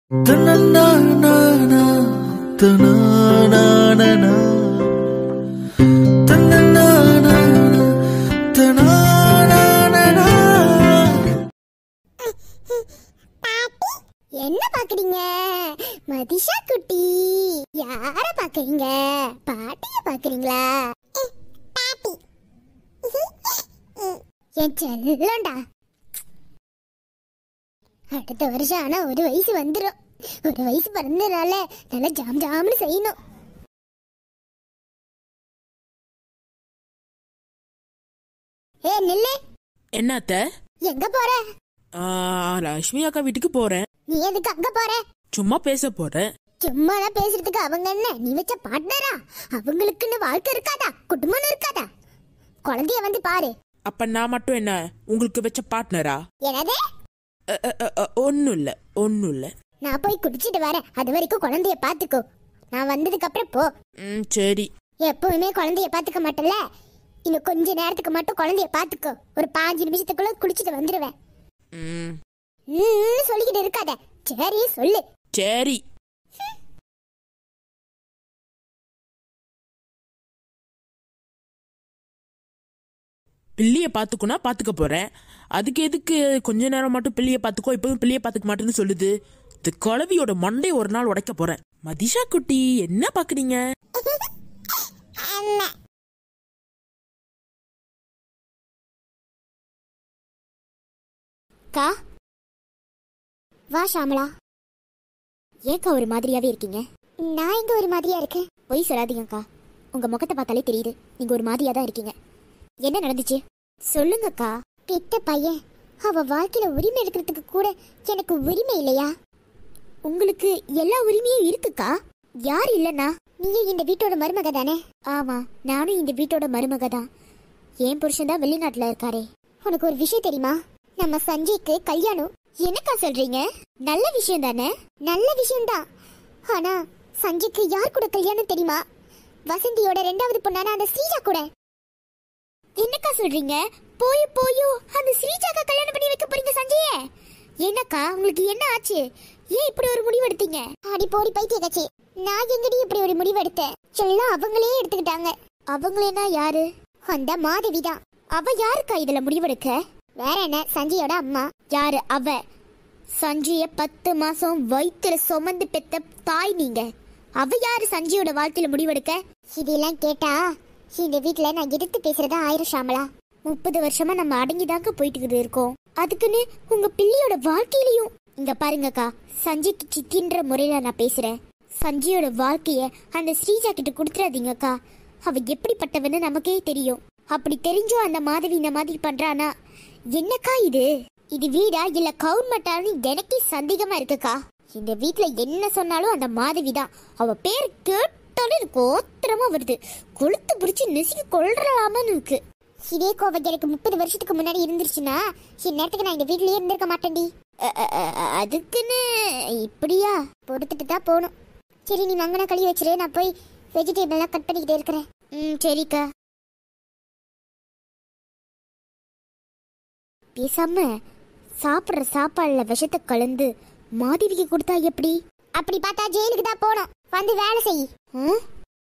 தன்னன்னானா, தனானானா. தன்னன்னானா, தனானானா. என்ன பாக்குறீங்க மதிஷா குட்டி யார பாக்குறீங்க பாட்டிய பாக்குறீங்களா பாட்டி என் செல்லண்டா அடுத்த வருஷம் ஆனா ஒரு வயசு வந்துரும் ஒரு வயசு பிறந்தனால நல்லா ஜாம் ஜாம்னு செய்யணும் ஏ நில்லு என்னத்த எங்க போற ஆ, லட்சுமி அக்கா வீட்டுக்கு போறேன் நீ எதுக்கு அங்க போற சும்மா பேச போறேன் சும்மா தான் பேசுறதுக்கு அவங்க என்ன நீ வச்ச பார்ட்னரா அவங்களுக்குன்னு வாழ்க்கை இருக்காதா குடும்பம்னு இருக்காதா குழந்தைய வந்து பாரு அப்ப நான் மட்டும் என்ன உங்களுக்கு வச்ச பார்ட்னரா என்னதே ஒன்னும் இல்ல ஒன்னும் இல்ல நான் போய் குடிச்சிட்டு வரேன் அது வரைக்கும் குழந்தைய பாத்துக்கோ நான் வந்ததுக்கு அப்புறம் போ ம் சரி எப்பவுமே குழந்தைய பாத்துக்க மாட்டல இன்னும் கொஞ்ச நேரத்துக்கு மட்டும் குழந்தைய பாத்துக்கோ ஒரு பாஞ்சு நிமிஷத்துக்குள்ள குளிச்சிட்டு வந்துருவேன் ம் ம் சொல்லிக்கிட்டு இருக்காத சரி சொல்லு சரி பிள்ளைய பாத்துக்குனா பாத்துக்க போறேன் அதுக்கு எதுக்கு கொஞ்ச நேரம் மட்டும் பிள்ளைய பாத்துக்கோ இப்பவும் பிள்ளைய பாத்துக்க மாட்டேன்னு சொல்லுது இந்த குழவியோட மண்டை ஒரு நாள் உடைக்க போறேன் மதிஷா குட்டி என்ன பாக்குறீங்க கா வா ஷாமலா ஏக்கா ஒரு மாதிரியாவே இருக்கீங்க நான் இங்க ஒரு மாதிரியா இருக்கேன் பொய் சொல்லாதீங்கக்கா உங்க முகத்தை பார்த்தாலே தெரியுது நீங்க ஒரு மாதிரியா தான் இருக்கீங்க என்ன நடந்துச்சு சொல்லுங்கக்கா பெத்த பையன் அவ வாழ்க்கையில உரிமை எடுக்கிறதுக்கு கூட எனக்கு உரிமை இல்லையா உங்களுக்கு எல்லா உரிமையும் இருக்குக்கா யார் இல்லனா நீயும் இந்த வீட்டோட மருமக தானே ஆமா நானும் இந்த வீட்டோட மருமக தான் என் புருஷன் தான் வெளிநாட்டுல இருக்காரே உனக்கு ஒரு விஷயம் தெரியுமா நம்ம சஞ்சய்க்கு கல்யாணம் என்னக்கா சொல்றீங்க நல்ல விஷயம் தானே நல்ல விஷயம் தான் ஆனா சஞ்சய்க்கு யார் கூட கல்யாணம் தெரியுமா வசந்தியோட ரெண்டாவது பொண்ணான அந்த ஸ்ரீஜா கூட என்னக்கா சொல்றீங்க போய் போயோ அந்த ஸ்ரீஜாக்கா கல்யாணம் பண்ணி வைக்க போறீங்க சஞ்சய என்னக்கா உங்களுக்கு என்ன ஆச்சு ஏன் இப்படி ஒரு முடிவு எடுத்தீங்க அடி போடி பைத்திய கட்சி நான் எங்கடி இப்படி ஒரு முடிவு எடுத்தேன் எல்லாம் அவங்களே எடுத்துக்கிட்டாங்க அவங்களேனா யாரு அந்த மாதவி தான் அவ யாருக்கா இதுல முடிவெடுக்க வேற என்ன சஞ்சயோட அம்மா யாரு அவ சஞ்சய பத்து மாசம் வயிற்றுல சுமந்து பெத்த தாய் நீங்க அவ யாரு சஞ்சயோட வாழ்க்கையில முடிவெடுக்க இதெல்லாம் கேட்டா இந்த வீட்ல நான் எடுத்து பேசுறதா ஆயிரம் ஷாமலா முப்பது வருஷமா நம்ம அடங்கிதாங்க போயிட்டு இருக்கோம் அதுக்குன்னு உங்க பிள்ளையோட வாழ்க்கையிலயும் இங்க பாருங்கக்கா சஞ்சய்க்கு சித்தின்ற முறையில நான் பேசுறேன் சஞ்சயோட வாழ்க்கைய அந்த ஸ்ரீஜா கிட்ட கொடுத்துறாதீங்கக்கா அவ எப்படிப்பட்டவன்னு நமக்கே தெரியும் அப்படி தெரிஞ்சும் அந்த மாதவி இந்த மாதிரி பண்றானா என்னக்கா இது இது வீடா இல்ல கவுர்மெண்டான்னு எனக்கே சந்தேகமா இருக்குக்கா இந்த வீட்ல என்ன சொன்னாலும் அந்த மாதவி தான் அவ பேர் கேட்டாலும் எனக்கு ஓத்திரமா வருது கொளுத்து பிடிச்சு நெசுக்கி கொள்றலாமான்னு இருக்கு இதே கோவம் எனக்கு முப்பது வருஷத்துக்கு முன்னாடி இருந்துருச்சுன்னா இந்நேரத்துக்கு நான் இந்த வீட்லயே இருந்திருக்க மாட்டேன்டி அதுக்குன்னு இப்படியா பொறுத்துட்டு தான் போகணும் சரி நீ மங்கனா கழுவி வச்சிரு நான் போய் வெஜிடேபிள்லாம் கட் பண்ணிக்கிட்டே இருக்கிறேன் ம் சரிக்கா பேசாம சாப்பிடுற சாப்பாடுல விஷத்தை கலந்து மாதவிக்கு கொடுத்தா எப்படி அப்படி பார்த்தா ஜெயிலுக்கு தான் போனோம் வந்து வேலை செய் ம்?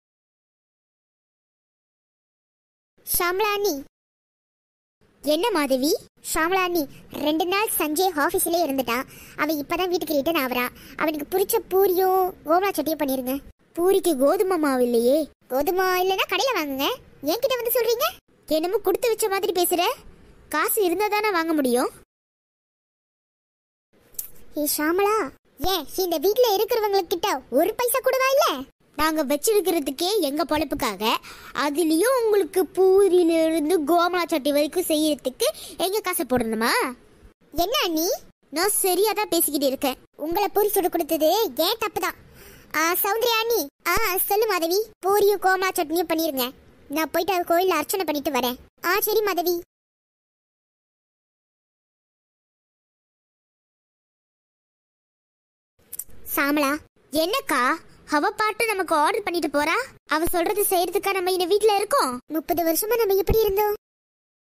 ஷாம்லானி என்ன மாதவி ஷாம்லானி ரெண்டு நாள் சஞ்சய் ஆஃபீஸ்ல இருந்துட்டான் அவன் இப்பதான் வீட்டுக்கு ரிட்டர்ன் ஆவறான் அவனுக்கு பிடிச்ச பூரியும் கோமலா சட்டியும் பண்ணிருங்க பூரிக்கு கோதுமை மாவு இல்லையே கோதுமை இல்லைன்னா கடையில வாங்குங்க என்கிட்ட வந்து சொல்றீங்க என்னமோ கொடுத்து வச்ச மாதிரி பேசுற காசு இருந்தா தானே வாங்க முடியும் ஏ ஷாமலா ஏன் இந்த வீட்ல இருக்கிறவங்க கிட்ட ஒரு பைசா கூடவா இல்ல நாங்க வச்சிருக்கிறதுக்கே எங்க பொழப்புக்காக அதுலயும் உங்களுக்கு பூரியில இருந்து கோமலா சட்டி வரைக்கும் செய்யறதுக்கு எங்க காசு போடணுமா என்ன நீ நான் சரியா தான் பேசிக்கிட்டு இருக்கேன் உங்களை பூரி சுடு கொடுத்தது ஏன் தப்பு தான் சௌந்தர்யா அண்ணி ஆ சொல்லு மாதவி பூரியும் கோமலா சட்னியும் பண்ணிருங்க நான் போயிட்டு அது கோயில்ல அர்ச்சனை பண்ணிட்டு வரேன் ஆ சரி மாதவி சாமலா என்னக்கா அவ பாட்டு நமக்கு ஆர்டர் பண்ணிட்டு போறா அவ சொல்றது செய்யறதுக்கா நம்ம இந்த வீட்ல இருக்கோம் முப்பது வருஷமா நம்ம எப்படி இருந்தோம்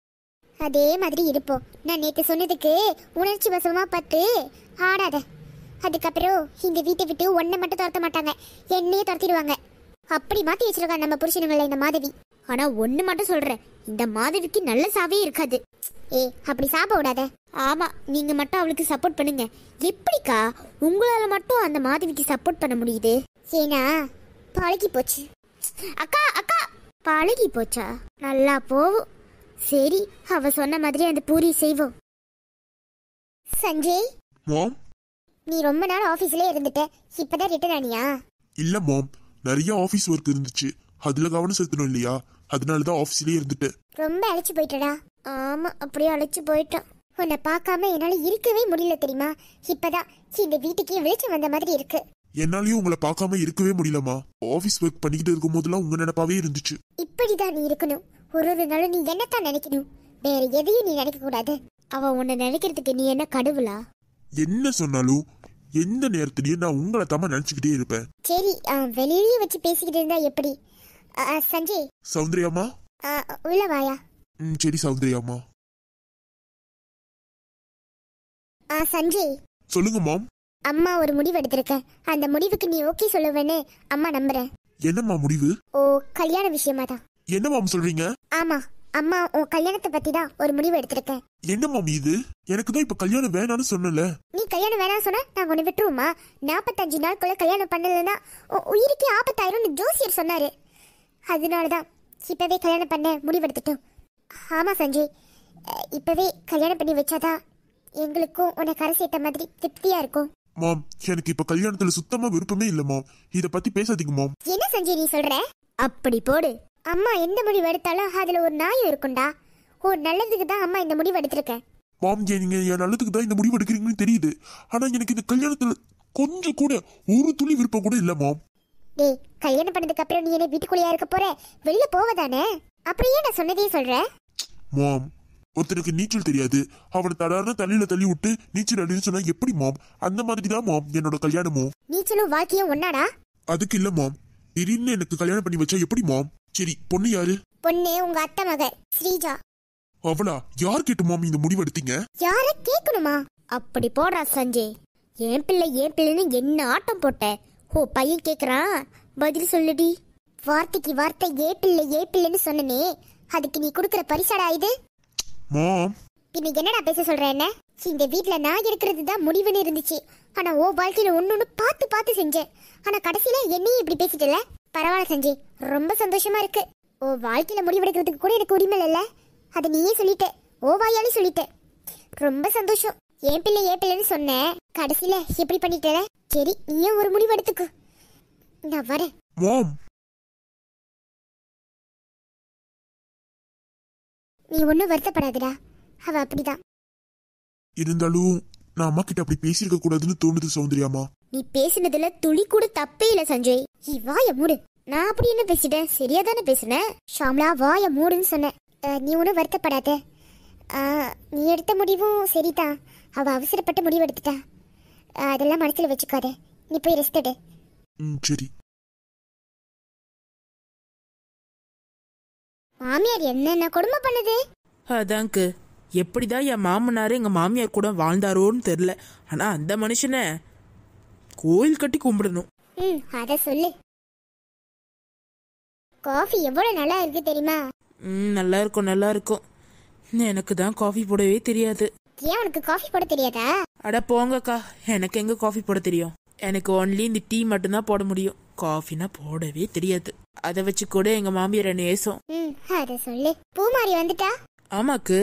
அதே மாதிரி இருப்போம் நான் நேத்து சொன்னதுக்கு உணர்ச்சி வசமா பார்த்து ஆடாத அதுக்கப்புறம் இந்த வீட்டை விட்டு ஒன்றை மட்டும் துரத்த மாட்டாங்க என்னையே துரத்திடுவாங்க அப்படி மாத்தி வச்சிருக்காங்க நம்ம புருஷனுங்கள இந்த மாதவி ஆனா ஒண்ணு மட்டும் சொல்றேன் இந்த மாதவிக்கு நல்ல சாவே இருக்காது ஏ அப்படி சாப்பிட விடாத ஆமா நீங்க மட்டும் அவளுக்கு சப்போர்ட் பண்ணுங்க எப்படிக்கா உங்களால மட்டும் அந்த மாதவிக்கு சப்போர்ட் பண்ண முடியுது ஏன்னா பழகி போச்சு அக்கா அக்கா பழகி போச்சா நல்லா போகும் சரி அவ சொன்ன மாதிரி அந்த பூரி செய்வோம் சஞ்சய் மாம் நீ ரொம்ப நாள் ஆபீஸ்ல இருந்துட்ட இப்பதான் ரிட்டர்ன் ஆனியா இல்ல மாம் நிறைய ஆபீஸ் ஒர்க் இருந்துச்சு அதுல கவனம் செலுத்தணும் இல்லையா அதனால தான் ஆஃபீஸ்லயே இருந்துட்டேன் ரொம்ப அழைச்சு போயிட்டடா ஆமா அப்படியே அழைச்சு போயிட்டோம் உன்னை பார்க்காம என்னால இருக்கவே முடியல தெரியுமா இப்பதான் இந்த வீட்டுக்கே வெளிச்சம் வந்த மாதிரி இருக்கு என்னாலயும் உங்களை பார்க்காம இருக்கவே முடியலமா ஆபீஸ் ஒர்க் பண்ணிக்கிட்டு இருக்கும் போதெல்லாம் உங்க நினைப்பாவே இருந்துச்சு இப்படிதான் நீ இருக்கணும் ஒரு ஒரு நாளும் நீ என்னத்தான் நினைக்கணும் வேற எதையும் நீ நினைக்க கூடாது அவ உன்னை நினைக்கிறதுக்கு நீ என்ன கடவுளா என்ன சொன்னாலும் எந்த நேரத்திலயும் நான் உங்களை தாம நினைச்சுக்கிட்டே இருப்பேன் சரி ஆ, வெளியிலயே வச்சு பேசிக்கிட்டு இருந்தா எப்படி ஆ, ஆ, சஞ்சய் சௌந்தர்யாமா ஆ, உள்ள வாயா ம் சரி சௌந்தர்யாமா ஆ, சஞ்சய் சொல்லுங்க மாம் அம்மா ஒரு முடிவு எடுத்திருக்கேன் அந்த முடிவுக்கு நீ ஓகே சொல்லுவேன்னு அம்மா நம்புறேன் என்னம்மா முடிவு ஓ கல்யாண விஷயமா தான் என்ன மாம் சொல்றீங்க ஆமா அம்மா உன் கல்யாணத்தை பத்தி தான் ஒரு முடிவு எடுத்திருக்கேன் என்ன மாம் இது எனக்கு தான் இப்ப கல்யாணம் வேணாம்னு சொன்னல நீ கல்யாணம் வேணாம் சொன்னா நாங்க உன்னை விட்டுருவோமா நாற்பத்தஞ்சு நாளுக்குள்ள கல்யாணம் பண்ணலன்னா உன் உயிருக்கே ஆபத்தாயிரும்னு ஜோசியர் சொன்னாரு அதனாலதான் இப்பவே கல்யாணம் பண்ண முடிவெடுத்துட்டோம் ஆமா சஞ்சய் அஹ், இப்பவே கல்யாணம் பண்ணி வச்சாதான் எங்களுக்கும் உன்னை கரை சேர்த்த மாதிரி திருப்தியா இருக்கும் மாம் எனக்கு இப்ப கல்யாணத்துல சுத்தமா விருப்பமே இல்ல மாம் இத பத்தி பேசாதீங்க மாம் என்ன சஞ்சய் நீ சொல்ற அப்படி போடு அம்மா எந்த முடிவு எடுத்தாலும் அதுல ஒரு நியாயம் இருக்கும்டா ஓ நல்லதுக்கு தான் அம்மா இந்த முடிவு எடுத்திருக்கேன் மாம் ஏன் நீங்க என் நல்லதுக்கு தான் இந்த முடிவு எடுக்கிறீங்கன்னு தெரியுது ஆனா எனக்கு இந்த கல்யாணத்துல கொஞ்சம் கூட ஒரு துளி விருப்பம் கூட இல்ல மாம் டேய் கல்யாணம் பண்ணதுக்கு அப்புறம் நீ என்ன வீட்டுக்குள்ளேயா இருக்க போற வெளியில போவதானே அப்புறம் ஏன் நான் சொன்னதே சொல்ற மாம் ஒருத்தனுக்கு நீச்சல் தெரியாது அவனை தடார்னு தண்ணியில தள்ளி விட்டு நீச்சல் அடின்னு சொன்னா எப்படி மாம் அந்த மாதிரி தான் மாம் என்னோட கல்யாணமும் நீச்சலும் வாழ்க்கையும் ஒன்னாடா அதுக்கு இல்ல மாம் திடீர்னு எனக்கு கல்யாணம் பண்ணி வச்சா எப்படி மாம் சரி பொண்ணு யாரு பொண்ணு உங்க அத்தை மக ஸ்ரீஜா அவளா யார் கேட்டு மாம் இந்த முடிவு எடுத்தீங்க யார கேட்கணுமா அப்படி போடுறா சஞ்சய் ஏன் பிள்ளை ஏன் பிள்ளைன்னு என்ன ஆட்டம் போட்ட ஓ பையன் கேக்குறான் பதில் சொல்லுடி வார்த்தைக்கு வார்த்தை ஏ பிள்ளை ஏ பிள்ளைன்னு சொன்னனே அதுக்கு நீ கொடுக்குற பரிசாடா இது மாம் பின்ன என்னடா பேச சொல்ற என்ன இந்த வீட்ல நான் இருக்கிறது தான் முடிவுன்னு இருந்துச்சு ஆனா ஓ வாழ்க்கையில ஒன்னொன்னு பார்த்து பார்த்து செஞ்சேன் ஆனா கடைசியில என்னையும் இப்படி பேசிட்டல பரவாயில்ல சஞ்சய் ரொம்ப சந்தோஷமா இருக்கு ஓ வாழ்க்கையில முடிவெடுக்கிறதுக்கு கூட எனக்கு உரிமை இல்ல அதை நீயே சொல்லிட்ட ஓ வாயாலே சொல்லிட்ட ரொம்ப சந்தோஷம் ஏன் பிள்ளை ஏன் பிள்ளைன்னு சொன்னேன் கடைசியில இப்படி பண்ணிட்டல சரி நீயும் ஒரு முடிவு எடுத்துக்கோ நான் வரேன் மாம் நீ ஒன்னும் வருத்தப்படாதடா அவ அப்படிதான் இருந்தாலும் நான் அம்மா கிட்ட அப்படி பேசியிருக்க கூடாதுன்னு தோணுது சௌந்தர்யாமா நீ பேசினதுல துளி கூட தப்பே இல்ல சஞ்சய் நீ வாய மூடு நான் அப்படி என்ன பேசிட்டேன் சரியா தானே பேசினேன் ஷாம்லா வாய மூடுன்னு சொன்னேன் அஹ், நீ ஒன்றும் வருத்தப்படாத அஹ், நீ எடுத்த முடிவும் சரிதான் அவ அவசரப்பட்டு முடிவு எடுத்துட்டா அஹ், அதெல்லாம் மனசுல வச்சுக்காத நீ போய் ரெஸ்ட் எடு ம் சரி மாமியார் என்னென்ன கொடுமை பண்ணுது அதாங்க்கு எப்படிதான் என் மாமனார் எங்க மாமியார் கூட வாழ்ந்தாரோன்னு தெரில ஆனா அந்த மனுஷனை கோயில் கட்டி கும்பிடணும் ம் அத சொல்லு காஃபி எவ்வளவு நல்லா இருக்கு தெரியுமா ம் நல்லா இருக்கும் நல்லா இருக்கும் எனக்கு தான் காஃபி போடவே தெரியாது ஏன் உனக்கு காஃபி போட தெரியாதா அட போங்கக்கா எனக்கு எங்க காஃபி போட தெரியும் எனக்கு ஒன்லி இந்த டீ மட்டும்தான் போட முடியும் காஃபினா போடவே தெரியாது அதை வச்சு கூட எங்க மாமியார் என்ன ஏசும் ம் அத சொல்லு பூமாரி வந்துட்டா ஆமாக்கு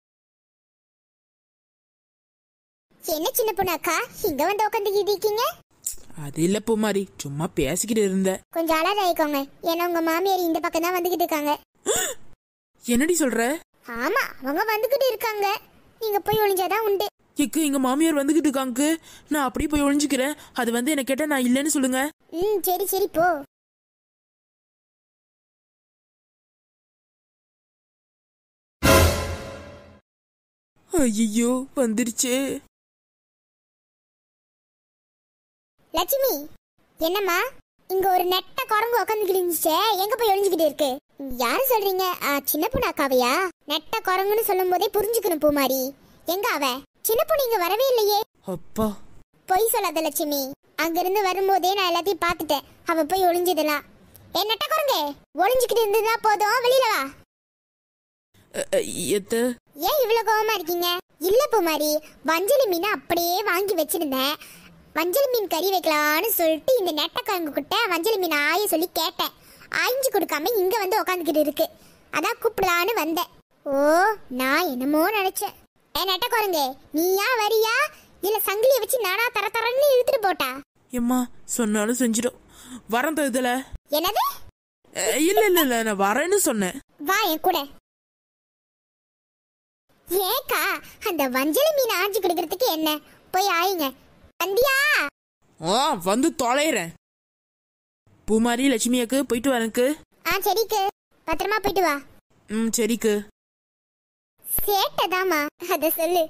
என்ன சின்ன பொண்ணு அக்கா இங்க வந்து உட்காந்துக்கிட்டு இருக்கீங்க அது இல்ல பூமாரி சும்மா பேசிக்கிட்டு இருந்தேன் கொஞ்சம் அலர்ட் ஆயிக்கோங்க ஏன்னா உங்க மாமியார் இந்த பக்கம் தான் வந்துகிட்டு இருக்காங்க என்னடி சொல்ற ஆமா அவங்க வந்துகிட்டு இருக்காங்க நீங்க போய் ஒளிஞ்சாதான் உண்டு எக்கு எங்க மாமியார் வந்துகிட்டு இருக்காங்க நான் அப்படியே போய் ஒளிஞ்சுக்கிறேன் அது வந்து என்ன கேட்டா நான் இல்லைன்னு சொல்லுங்க ம் சரி சரி போ ஐயோ வந்துருச்சே லட்சுமி என்னம்மா இங்க ஒரு நெட்ட குரங்கு உட்காந்துக்கிட்டு இருந்துச்சே எங்க போய் ஒளிஞ்சுக்கிட்டு இருக்கு யாரு சொல்றீங்க ஆ, சின்ன பொண்ணு அக்காவையா நெட்ட குரங்குன்னு சொல்லும் போதே புரிஞ்சுக்கணும் பூமாரி எங்க அவ சின்ன பொண்ணு இங்க வரவே இல்லையே அப்பா பொய் சொல்லாத லட்சுமி அங்கிருந்து வரும்போதே நான் எல்லாத்தையும் பார்த்துட்டேன் அவ போய் ஒளிஞ்சதெல்லாம் என்னட்ட குரங்கே ஒளிஞ்சுக்கிட்டு இருந்ததா போதும் வெளியில வா அ, அ, எத்த ஏன் இவ்வளவு கோவமா இருக்கீங்க இல்ல பூமாரி வஞ்சலி மீனை அப்படியே வாங்கி வச்சிருந்தேன் வஞ்சலி மீன் கறி வைக்கலாம்னு சொல்லிட்டு இந்த நெட்டக்கிழங்கு கிட்ட வஞ்சலி மீன் ஆய சொல்லி கேட்டேன் ஆய்ஞ்சு கொடுக்காம இங்க வந்து உக்காந்துக்கிட்டு இருக்கு அதான் கூப்பிடலான்னு வந்தேன் ஓ நான் என்னமோ நினைச்சேன் ஏ நெட்டக்குரங்கு நீயா வரியா இல்ல சங்கிலிய வச்சு நானா தர தரன்னு இழுத்துட்டு போட்டா எம்மா சொன்னாலும் செஞ்சிடும் வரேன் இதுல என்னது இல்ல இல்ல இல்ல நான் வரேன்னு சொன்னேன் வா என் கூட ஏக்கா அந்த வஞ்சலி மீன் ஆஞ்சு கொடுக்கறதுக்கு என்ன போய் ஆயுங்க வந்தியா ஆ வந்து தொலைறேன் பூமாரி லட்சுமியாக்கு போயிட்டு வரேன்க்கு ஆ சரிக்கு பத்திரமா போயிட்டு வா ம் சரிக்கு சேட்டதாமா அத சொல்லு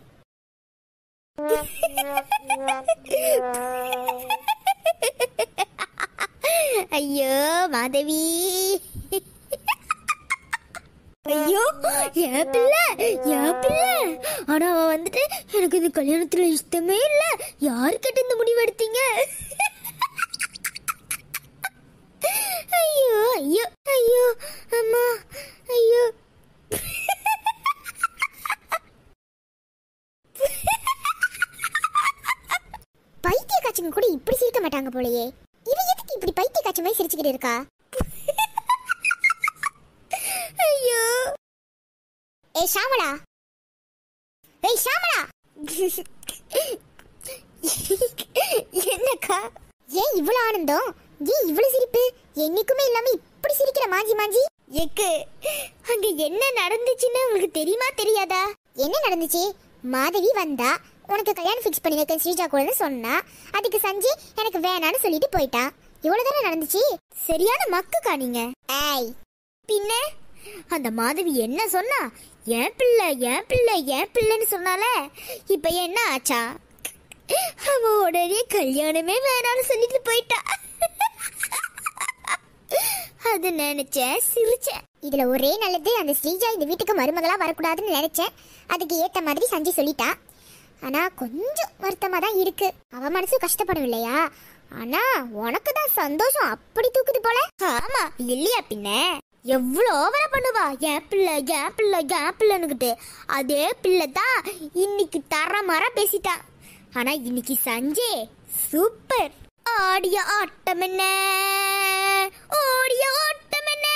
ஐயோ மாதவி ஐயோ என் பிள்ளை என் பிள்ளை ஆனா அவ வந்துட்டு எனக்கு இந்த கல்யாணத்துல இஷ்டமே இல்ல யாரு கிட்ட இந்த முடிவு எடுத்தீங்க ஐயோ ஐயோ ஐயோ அம்மா ஐயோ பைத்திய காய்ச்சங்க கூட இப்படி சிரிக்க மாட்டாங்க போலயே இவ எதுக்கு இப்படி பைத்திய காய்ச்ச மாதிரி சிரிச்சுக்கிட்டு இருக்கா ஐயோ ஏய் ஷாமளா ஏய் ஷாமளா என்னக்கா ஏன் இவ்வளவு ஆனந்தம் ஏன் இவ்வளவு சிரிப்பு என்னைக்குமே இல்லாம இப்படி சிரிக்கிற மாஞ்சி மாஞ்சி எக்கு அங்க என்ன நடந்துச்சுன்னு உங்களுக்கு தெரியுமா தெரியாதா என்ன நடந்துச்சு மாதவி வந்தா உனக்கு கல்யாணம் ஃபிக்ஸ் பண்ணி வைக்க ஸ்ரீஜா கூட சொன்னா அதுக்கு சஞ்சய் எனக்கு வேணான்னு சொல்லிட்டு போயிட்டான் இவ்வளவு தானே நடந்துச்சு சரியான மக்குக்கா நீங்க ஏய் பின்ன அந்த மாதவி என்ன சொன்னா என் பிள்ளை என் பிள்ளை என் பிள்ளைன்னு சொன்னால இப்ப என்ன ஆச்சா அவ உடனே கல்யாணமே வேணாம்னு சொல்லிட்டு போயிட்டா அது நினைச்சேன் சிரிச்சேன் இதுல ஒரே நல்லது அந்த ஸ்ரீஜா இந்த வீட்டுக்கு மருமகளா வரக்கூடாதுன்னு நினைச்சேன் அதுக்கு ஏத்த மாதிரி சஞ்சய் சொல்லிட்டா ஆனா கொஞ்சம் வருத்தமா தான் இருக்கு அவ மனசு கஷ்டப்படும் இல்லையா ஆனா உனக்கு தான் சந்தோஷம் அப்படி தூக்குது போல ஆமா இல்லையா பின்ன எவ்வளவு ஓவரா பண்ணுவா என் பிள்ளை என் பிள்ளை என் பிள்ளைன்னுகிட்டு அதே பிள்ளை தான் இன்னைக்கு தரமரா பேசிட்டா ஆனா இன்னைக்கு சஞ்சய் சூப்பர் ஆடிய ஆட்டம் என்ன ஓடிய ஓட்டம் என்ன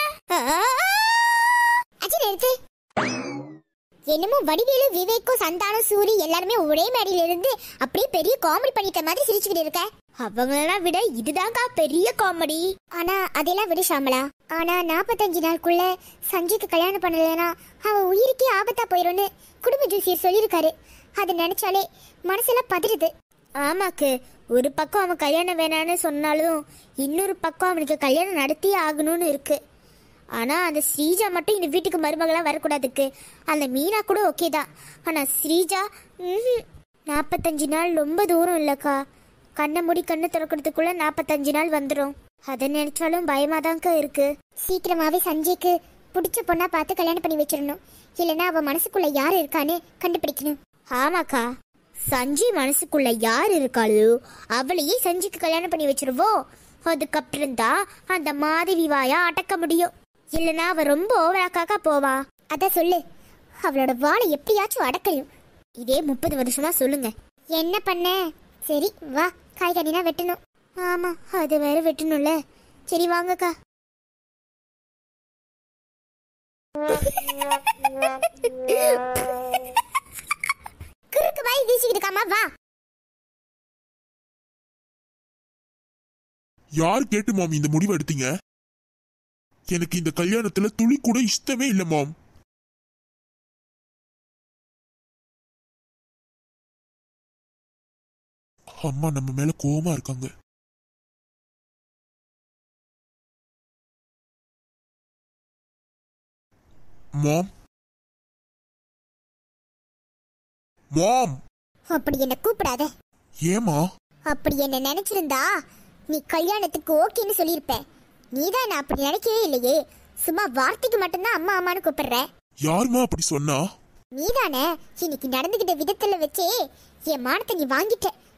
அஜய் நிறுத்து என்னமோ வடிவேலு விவேக்கும் சந்தானம் சூரி எல்லாருமே ஒரே மேடையில இருந்து அப்படியே பெரிய காமெடி பண்ணிட்ட மாதிரி சிரிச்சுக்கிட்டு இருக்க அவங்களெல்லாம் விட இதுதான்க்கா பெரிய காமெடி ஆனா அதெல்லாம் விட ஷாமலா ஆனா நாற்பத்தஞ்சு நாளுக்குள்ள சஞ்சய்க்கு கல்யாணம் பண்ணலைன்னா அவன் உயிருக்கே ஆபத்தா போயிரும்னு குடும்ப ஜோசியர் சொல்லியிருக்காரு அதை நினைச்சாலே மனசெல்லாம் பதறுது ஆமாக்கு ஒரு பக்கம் அவன் கல்யாணம் வேணான்னு சொன்னாலும் இன்னொரு பக்கம் அவனுக்கு கல்யாணம் நடத்தியே ஆகணும்னு இருக்கு ஆனா அந்த ஸ்ரீஜா மட்டும் இந்த வீட்டுக்கு மருமகளா வரக்கூடாதுக்கு அந்த மீனா கூட ஓகே தான் ஆனா ஸ்ரீஜா ம்ஹும். நாற்பத்தஞ்சு நாள் ரொம்ப தூரம் இல்லக்கா கண்ணை மூடி கண்ணு திறக்கிறதுக்குள்ள நாற்பத்தஞ்சு நாள் வந்துடும் அதை நினைச்சாலும் பயமாதான்க்கா இருக்கு சீக்கிரமாவே சஞ்சய்க்கு பிடிச்ச பொண்ணா பார்த்து கல்யாணம் பண்ணி வச்சிடணும் இல்லைன்னா அவ மனசுக்குள்ள யார் இருக்கான்னு கண்டுபிடிக்கணும் ஆமாக்கா சஞ்சய் மனசுக்குள்ள யார் இருக்காளோ அவளையே சஞ்சிக்கு கல்யாணம் பண்ணி வச்சிருவோம் அதுக்கப்புறம் தான் அந்த மாதவி வாயா அடக்க முடியும் இல்லனா அவ ரொம்ப ஓவராக்காக்கா போவா அத சொல்லு அவளோட வாளை எப்படியாச்சும் அடக்கணும் இதே முப்பது வருஷமா சொல்லுங்க என்ன பண்ண சரி வா காய்கறினா வெட்டணும் ஆமா அது வேற வெட்டணும்ல சரி வாங்கக்கா குறுக்கு வாய் வீசிக்கிட்டு இருக்காமா வா யார் கேட்டு மாம் இந்த முடிவு எடுத்தீங்க எனக்கு இந்த கல்யாணத்துல துளி கூட இஷ்டமே இல்ல மாம் அம்மா நம்ம மேல கோவமா இருக்காங்க மாம் மாம் அப்படி என்ன கூப்பிடாத ஏமா அப்படி என்ன நினைச்சிருந்தா நீ கல்யாணத்துக்கு ஓகேன்னு சொல்லியிருப்ப நீதான் என்ன அப்படி நினைக்கவே இல்லையே சும்மா வார்த்தைக்கு மட்டும்தான் அம்மா அம்மான்னு கூப்பிடுற யாருமா அப்படி சொன்னா நீதானே இன்னைக்கு நடந்துகிட்ட விதத்துல வச்சே என் மானத்தை நீ வாங்கிட்ட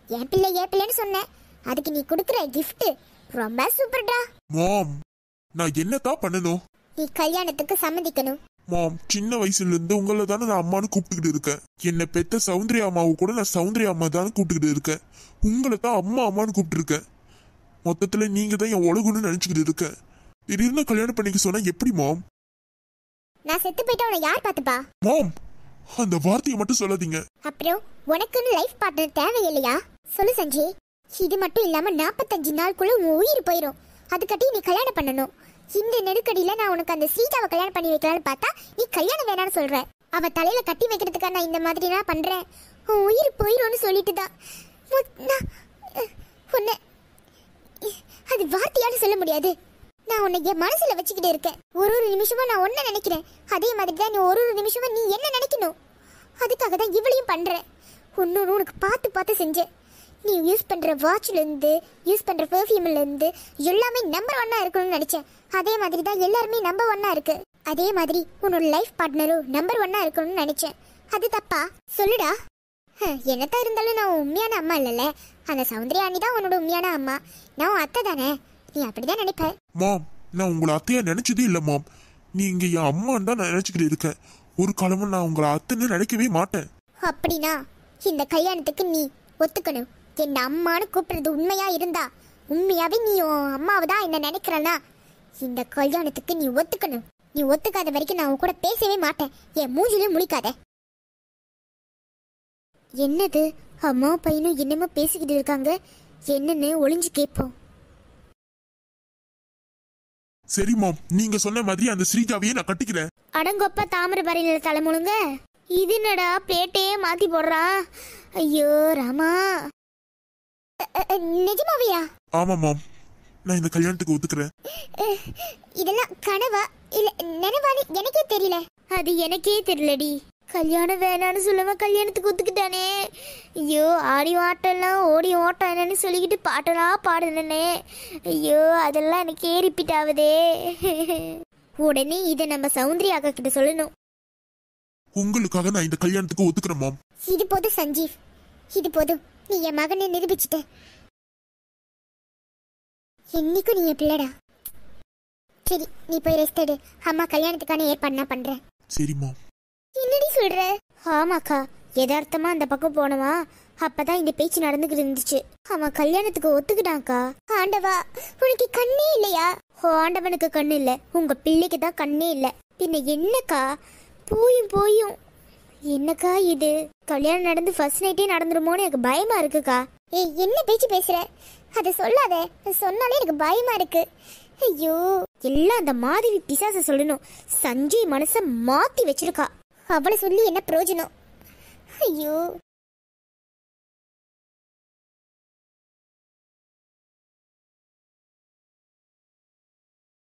என் பிள்ளை என் பிள்ளைன்னு சொன்னேன் அதுக்கு நீ கொடுக்குற gift ரொம்ப சூப்பர்டா மாம் நான் என்னதான் பண்ணணும் நீ கல்யாணத்துக்கு சம்மதிக்கணும் மாம் சின்ன வயசுல இருந்து உங்களை தானே நான் அம்மான்னு கூப்பிட்டுக்கிட்டு இருக்கேன் என்னை பெத்த சௌந்தர்யா அம்மாவை கூட நான் சௌந்தர்யா அம்மா தானே கூப்பிட்டுக்கிட்டு இருக்கேன் உங்களை தான் அம்மா அம்மான்னு கூப்பிட்டு இருக்கேன் மொத்தத்துல நீங்க தான் என் உலகுன்னு நினைச்சுக்கிட்டு இருக்கேன் திடீர்னு கல்யாணம் பண்ணிக்க சொன்னா எப்படி மாம் நான் செத்து போயிட்டா உன்னை யார் பார்த்துப்பா மாம் அந்த வார்த்தையை மட்டும் சொல்லாதீங்க அப்புறம் உனக்குன்னு லைஃப் பார்ட்னர் தேவையில்லையா சொல்லு சஞ்சய் இது மட்டும் இல்லாம நாற்பத்தஞ்சு நாளுக்குள்ள உன் உயிர் போயிடும் அதுக்கட்டி நீ கல்யாணம் பண்ணணும் இந்த நெருக்கடியில நான் உனக்கு அந்த சீதாவை கல்யாணம் பண்ணி வைக்கலாம்னு பார்த்தா நீ கல்யாணம் வேணாம்னு சொல்ற அவ தலையில கட்டி வைக்கிறதுக்காக நான் இந்த மாதிரி நான் பண்றேன் உன் உயிர் போயிடும்னு சொல்லிட்டு தான் மொ- நான் அஹ், உன்னை அது வார்த்தையால சொல்ல முடியாது நான் உன்னை என் மனசுல வச்சுக்கிட்டு இருக்கேன் ஒரு ஒரு நிமிஷமும் நான் ஒன்ன நினைக்கிறேன் அதே மாதிரி தான் நீ ஒரு ஒரு நிமிஷமும் நீ என்ன நினைக்கணும் அதுக்காக தான் இவளையும் பண்றேன் ஒன்னொன்று உனக்கு பார்த்து பார்த்து செஞ்சேன் நீ யூஸ் பண்ற வாட்ச்ல இருந்து யூஸ் பண்ற பெர்ஃப்யூம்ல இருந்து எல்லாமே நம்பர் ஒன்னா இருக்கணும்னு நினைச்சேன் அதே மாதிரி தான் எல்லாருமே நம்பர் ஒன்னா இருக்கு அதே மாதிரி உன்னோட லைஃப் பார்ட்னரும் நம்பர் ஒன்னா இருக்கணும்னு நினைச்சேன் அது தப்பா சொல்லுடா ஹ, என்னத்தான் இருந்தாலும் நான் உன் உண்மையான அம்மா இல்லைல்ல அந்த சௌந்தர்யா அண்ணி தான் உன்னோட உண்மையான அம்மா நான் உன் அத்தை தானே நீ அப்படிதான் நினைப்ப மாம் நான் உங்களை அத்தையா நினைச்சதே இல்லை மாம் நீங்க என் அம்மான்னு தான் நான் நினைச்சுக்கிட்டு இருக்கேன் ஒரு காலமும் நான் உங்களை அத்தைன்னு நினைக்கவே மாட்டேன் அப்படின்னா இந்த கல்யாணத்துக்கு நீ ஒத்துக்கணும் என் அம்மான்னு கூப்பிடுறது உண்மையா இருந்தா உண்மையாவே நீ உன் அம்மாவை தான் என்ன நினைக்கிறனா இந்த கல்யாணத்துக்கு நீ ஒத்துக்கணும் நீ ஒத்துக்காத வரைக்கும் நான் உன் கூட பேசவே மாட்டேன் என் மூஞ்சிலே முழிக்காத என்னது அம்மா பையனும் என்னமோ பேசிக்கிட்டு இருக்காங்க என்னன்னு ஒளிஞ்சு கேட்போம் சரி மாம் நீங்க சொன்ன மாதிரி அந்த ஸ்ரீஜாவையே நான் கட்டிக்கிறேன் அடங்கொப்ப தாமிரபரணியில தலைமுழுங்க இது என்னடா பிளேட்டையே மாத்தி போடுறான் ஐயோ ராமா அ- அ- நிஜமாவையா ஆமா மாம் நான் இந்த கல்யாணத்துக்கு ஒத்துக்கிறேன் அஹ், இதெல்லாம் கனவா இல்ல நினைவானு எனக்கே தெரியல அது எனக்கே தெரியலடி கல்யாணம் வேணான்னு சொல்லுவ கல்யாணத்துக்கு ஒத்துக்கிட்டானே ஐயோ ஆடி ஆட்டம்லாம் ஓடி ஓட்டம் என்னன்னு சொல்லிக்கிட்டு பாட்டெல்லாம் பாடுனே ஐயோ அதெல்லாம் எனக்கு ரிப்பீட் ஆகுதே உடனே இதை நம்ம சௌந்தர்யா அக்கா கிட்ட சொல்லணும் உங்களுக்காக நான் இந்த கல்யாணத்துக்கு ஒத்துக்கிறேன் மாம் இது போதும் சஞ்சீவ் இது போதும் நீ என் மகனை நிரூபிச்சிட்ட என்னைக்கும் நீ என் பிள்ளடா சரி நீ போய் ரெஸ்ட் எடு அம்மா கல்யாணத்துக்கான ஏற்பாடு நான் பண்றேன் சரி மாம் என்னடி சொல்ற ஆமாக்கா யதார்த்தமா அந்த பக்கம் போனவா அப்பதான் இந்த பேச்சு நடந்துகிட்டு இருந்துச்சு அவன் கல்யாணத்துக்கு ஒத்துக்கிட்டான்க்கா ஆண்டவா உனக்கு கண்ணே இல்லையா ஓ ஆண்டவனுக்கு கண்ணு இல்ல உங்க பிள்ளைக்கு தான் கண்ணே இல்ல பின்ன என்னக்கா போயும் போயும் என்னக்கா இது கல்யாணம் நடந்து ஃபர்ஸ்ட் நைட்டே நடந்துருமோன்னு எனக்கு பயமா இருக்குக்கா ஏய் என்ன பேச்சு பேசுற அதை சொல்லாத சொன்னாலே எனக்கு பயமா இருக்கு ஐயோ எல்லாம் அந்த மாதவி பிசாச சொல்லணும் சஞ்சய் மனச மாத்தி வச்சிருக்கா அவளை சொல்லி என்ன பிரயோஜனம் ஐயோ